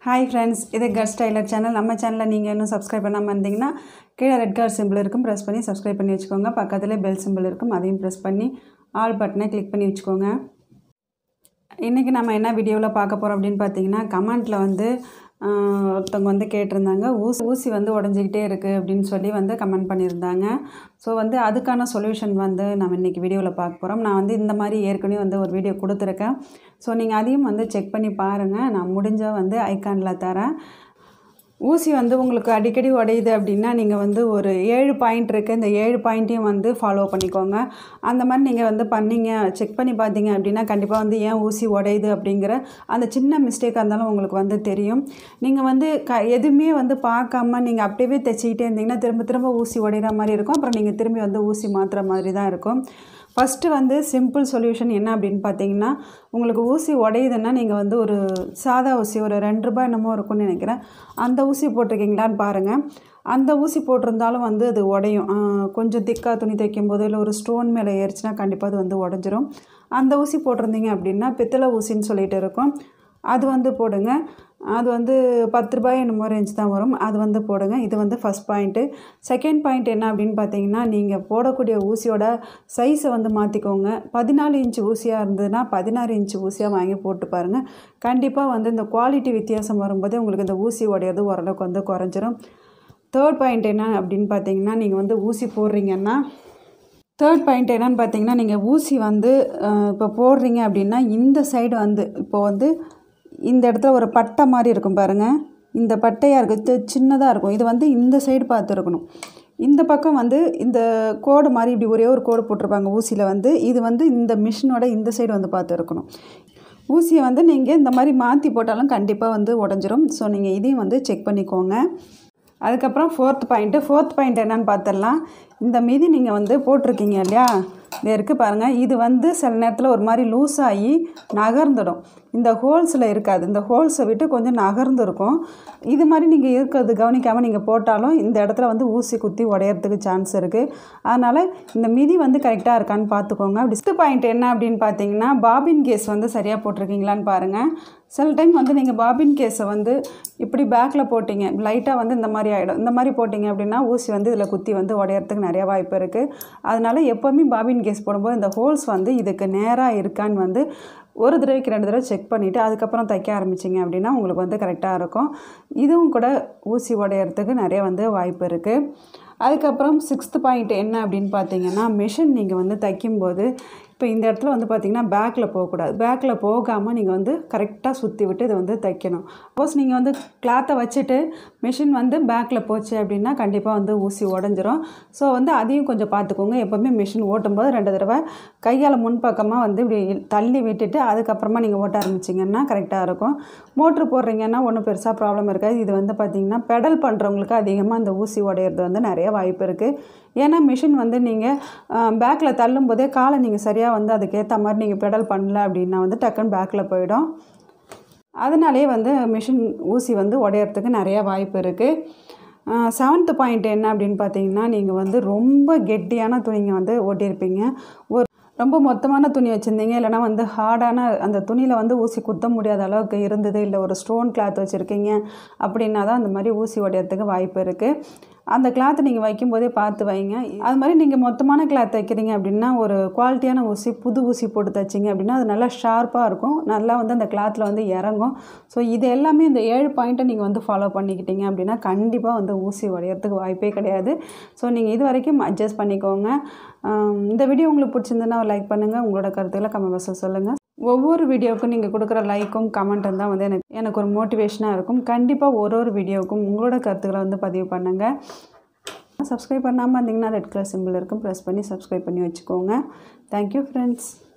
hi friends இது cut tailor channel நம்ம சேனலில் நீங்கள் இன்னும் சப்ஸ்கிரைப் பண்ணாமல் இருந்தீங்கன்னா கீழே ரெட் கலர் சிம்பிள் இருக்கும் ப்ரெஸ் பண்ணி சப்ஸ்கிரைப் பண்ணி வச்சுக்கோங்க பக்கத்துலேயே பெல் சிம்பிள் இருக்கும் அதையும் ப்ரெஸ் பண்ணி ஆல் பட்டனை கிளிக் பண்ணி வச்சுக்கோங்க இன்றைக்கி நம்ம என்ன வீடியோவில் பார்க்க போகிறோம் அப்படின்னு பார்த்தீங்கன்னா கமெண்ட்டில் வந்து ஆஹ், ஒருத்தவங்க வந்து கேட்டிருந்தாங்க ஊசி ஊசி வந்து உடஞ்சிக்கிட்டே இருக்குது அப்படின்னு சொல்லி வந்து கமெண்ட் பண்ணியிருந்தாங்க ஸோ வந்து அதுக்கான சொல்யூஷன் வந்து நம்ம இன்றைக்கி வீடியோவில் பார்க்க போகிறோம் நான் வந்து இந்த மாதிரி ஏற்கனவே வந்து ஒரு வீடியோ கொடுத்துருக்கேன் ஸோ நீங்கள் அதையும் வந்து செக் பண்ணி பாருங்கள் நான் முடிஞ்சால் வந்து ஐக்கானில் தரேன் ஊசி வந்து உங்களுக்கு அடிக்கடி உடையுது அப்படின்னா நீங்கள் வந்து ஒரு ஏழு பாயிண்ட் இருக்குது இந்த ஏழு பாயிண்ட்டையும் வந்து ஃபாலோ பண்ணிக்கோங்க அந்த மாதிரி நீங்கள் வந்து பண்ணீங்க செக் பண்ணி பார்த்தீங்க அப்படின்னா கண்டிப்பாக வந்து ஏன் ஊசி உடையுது அப்படிங்கிற அந்த சின்ன மிஸ்டேக்காக இருந்தாலும் உங்களுக்கு வந்து தெரியும் நீங்கள் வந்து க எதுவுமே வந்து பார்க்காம நீங்கள் அப்படியே தைச்சிக்கிட்டே இருந்தீங்கன்னா திரும்ப திரும்ப ஊசி உடையிற மாதிரி இருக்கும் அப்புறம் நீங்கள் திரும்பி வந்து ஊசி மாற்றுற மாதிரி தான் இருக்கும் ஃபஸ்ட்டு வந்து சிம்பிள் சொல்யூஷன் என்ன அப்படின்னு பார்த்தீங்கன்னா உங்களுக்கு ஊசி உடையுதுன்னா நீங்கள் வந்து ஒரு சாதா ஊசி ஒரு ரெண்டு ரூபாய் என்னமோ இருக்கும்னு நினைக்கிறேன் அந்த ஊசி போட்டிருக்கீங்களான்னு பாருங்கள் அந்த ஊசி போட்டிருந்தாலும் வந்து அது உடையும் ஆஹ் கொஞ்சம் திக்காக துணி தைக்கும் போது இல்லை ஒரு ஸ்டோன் மேலே ஏறிச்சுன்னா கண்டிப்பாக அது வந்து உடஞ்சிரும் அந்த ஊசி போட்டிருந்தீங்க அப்படின்னா பித்தளை ஊசின்னு சொல்லிட்டு இருக்கும் அது வந்து போடுங்க அது வந்து பத்து ரூபாய் என்னமோ ரேஞ்ச் தான் வரும் அது வந்து போடுங்க இது வந்து ஃபஸ்ட் பாயிண்ட்டு செகண்ட் பாயிண்ட் என்ன அப்படின்னு பார்த்தீங்கன்னா நீங்கள் போடக்கூடிய ஊசியோட சைஸை வந்து மாற்றிக்கோங்க பதினாலு இன்ச்சு ஊசியாக இருந்ததுன்னா பதினாறு இன்ச்சு ஊசியாக வாங்கி போட்டு பாருங்கள் கண்டிப்பாக வந்து இந்த குவாலிட்டி வித்தியாசம் வரும்போதே உங்களுக்கு இந்த ஊசி உடையது ஓரளவுக்கு வந்து குறைஞ்சிரும் தேர்ட் பாயிண்ட் என்ன அப்படின்னு பார்த்தீங்கன்னா நீங்கள் வந்து ஊசி போடுறீங்கன்னா தேர்ட் பாயிண்ட் என்னன்னு பார்த்தீங்கன்னா நீங்கள் ஊசி வந்து அஹ், இப்போ போடுறீங்க அப்படின்னா இந்த சைடு வந்து இப்போ வந்து இந்த இடத்துல ஒரு பட்டை மாதிரி இருக்கும் பாருங்கள் இந்த பட்டையாக இருக்குது சின்னதாக இருக்கும் இது வந்து இந்த சைடு பார்த்து இருக்கணும் இந்த பக்கம் வந்து இந்த கோடு மாதிரி இப்படி ஒரே ஒரு கோடு போட்டிருப்பாங்க ஊசியில் வந்து இது வந்து இந்த மிஷினோட இந்த சைடு வந்து பார்த்து இருக்கணும் ஊசியை வந்து நீங்கள் இந்த மாதிரி மாற்றி போட்டாலும் கண்டிப்பாக வந்து உடஞ்சிரும் ஸோ நீங்கள் இதையும் வந்து செக் பண்ணிக்கோங்க அதுக்கப்புறம் ஃபோர்த் பாயிண்ட்டு ஃபோர்த் பாயிண்ட் என்னன்னு பார்த்துடலாம் இந்த மீதி நீங்கள் வந்து போட்டிருக்கீங்க இல்லையா இது இருக்குது பாருங்கள் இது வந்து சில நேரத்தில் ஒரு மாதிரி லூஸ் ஆகி நகர்ந்துடும் இந்த ஹோல்ஸில் இருக்காது இந்த ஹோல்ஸை விட்டு கொஞ்சம் நகர்ந்து இருக்கும் இது மாதிரி நீங்கள் இருக்கிறது கவனிக்காமல் நீங்கள் போட்டாலும் இந்த இடத்துல வந்து ஊசி குத்தி உடையறதுக்கு சான்ஸ் இருக்குது அதனால் இந்த மிதி வந்து கரெக்டாக இருக்கான்னு பார்த்துக்கோங்க டிஸ்ட் பாயிண்ட் என்ன அப்படின்னு பார்த்தீங்கன்னா பாபின் கேஸ் வந்து சரியாக போட்டிருக்கீங்களான்னு பாருங்கள் சில டைம் வந்து நீங்கள் பாபின் கேஸை வந்து இப்படி பேக்கில் போட்டிங்க லைட்டாக வந்து இந்த மாதிரி ஆகிடும் இந்த மாதிரி போட்டிங்க அப்படின்னா ஊசி வந்து இதில் குத்தி வந்து உடையறதுக்கு நிறைய வாய்ப்பு இருக்குது அதனால் எப்போவுமே பாபின் கேஸ் போடும்போது இந்த ஹோல்ஸ் வந்து இதுக்கு நேராக இருக்கான்னு வந்து ஒரு தடவைக்கு ரெண்டு தடவை செக் பண்ணிவிட்டு அதுக்கப்புறம் தைக்க ஆரம்பிச்சிங்க அப்படின்னா உங்களுக்கு வந்து கரெக்டாக இருக்கும் இதுவும் கூட ஊசி உடையறதுக்கு நிறைய வந்து வாய்ப்பு இருக்குது அதுக்கப்புறம் சிக்ஸ்த் பாயிண்ட் என்ன அப்படின்னு பார்த்தீங்கன்னா மிஷின் நீங்கள் வந்து தைக்கும்போது இப்போ இந்த இடத்துல வந்து பார்த்தீங்கன்னா பேக்கில் போகக்கூடாது பேக்கில் போகாமல் நீங்கள் வந்து கரெக்டாக சுற்றி விட்டு இதை வந்து தைக்கணும் சப்போஸ் நீங்கள் வந்து கிளாத்தை வச்சுட்டு மிஷின் வந்து பேக்கில் போச்சு அப்படின்னா கண்டிப்பாக வந்து ஊசி உடஞ்சிரும் ஸோ வந்து அதையும் கொஞ்சம் பார்த்துக்கோங்க எப்போவுமே மிஷின் ஓட்டும்போது ரெண்டு தடவை கையால் முன்பக்கமாக வந்து இப்படி தள்ளி விட்டுட்டு அதுக்கப்புறமா நீங்கள் ஓட்ட ஆரம்பிச்சிங்கன்னா கரெக்டாக இருக்கும் மோட்ரு போடுறீங்கன்னா ஒன்றும் பெருசாக ப்ராப்ளம் இருக்காது இது வந்து பார்த்திங்கன்னா பெடல் பண்ணுறவங்களுக்கு அதிகமாக அந்த ஊசி உடையிறது வந்து நிறைய வாய்ப்பு இருக்குது ஏன்னா மிஷின் வந்து நீங்கள் பேக்கில் தள்ளும் போதே காலை நீங்கள் சரியாக வந்து அதுக்கேற்ற மாதிரி நீங்கள் பெடல் பண்ணல அப்படின்னா வந்து டக்குன்னு பேக்கில் போயிடும் அதனாலே வந்து மிஷின் ஊசி வந்து உடையறதுக்கு நிறைய வாய்ப்பு இருக்குது செவன்த் பாயிண்ட் என்ன அப்படின்னு பார்த்தீங்கன்னா நீங்கள் வந்து ரொம்ப கெட்டியான துணிங்க வந்து ஓட்டியிருப்பீங்க ஒரு ரொம்ப மொத்தமான துணி வச்சுருந்தீங்க இல்லைனா வந்து ஹார்டான அந்த துணியில் வந்து ஊசி குத்த முடியாத அளவுக்கு இருந்தது இல்லை ஒரு ஸ்டோன் கிளாத் வச்சுருக்கீங்க அப்படின்னா தான் அந்த மாதிரி ஊசி உடையறதுக்கு வாய்ப்பு இருக்குது அந்த கிளாத்தை நீங்கள் வைக்கும்போதே பார்த்து வைங்க அது மாதிரி நீங்கள் மொத்தமான கிளாத் தைக்கிறீங்க அப்படின்னா ஒரு குவாலிட்டியான ஊசி புது ஊசி போட்டு தைச்சிங்க அப்படின்னா அது நல்லா ஷார்ப்பாக இருக்கும் நல்லா வந்து அந்த கிளாத்தில் வந்து இறங்கும் ஸோ இது எல்லாமே இந்த ஏழு பாயிண்ட்டை நீங்கள் வந்து ஃபாலோ பண்ணிக்கிட்டீங்க அப்படின்னா கண்டிப்பாக வந்து ஊசி உடையறதுக்கு வாய்ப்பே கிடையாது ஸோ நீங்கள் இது வரைக்கும் அட்ஜஸ்ட் பண்ணிக்கோங்க ஆம், இந்த வீடியோ உங்களுக்கு பிடிச்சிருந்ததுன்னா ஒரு லைக் பண்ணுங்கள் உங்களோட கருத்துக்களை கமெண்ட் பாக்ஸில் சொல்லுங்கள் ஒவ்வொரு வீடியோவுக்கும் நீங்கள் கொடுக்குற லைக்கும் கமெண்ட்டும் தான் வந்து எனக்கு எனக்கு ஒரு மோட்டிவேஷனாக இருக்கும் கண்டிப்பாக ஒரு ஒரு வீடியோவுக்கும் உங்களோட கருத்துக்களை வந்து பதிவு பண்ணுங்கள் சப்ஸ்கிரைப் பண்ணாமல் இருந்தீங்கன்னா ரெட் கலர் சிம்பிள் இருக்கும் ப்ரெஸ் பண்ணி சப்ஸ்கிரைப் பண்ணி வச்சுக்கோங்க தேங்க்யூ ஃப்ரெண்ட்ஸ்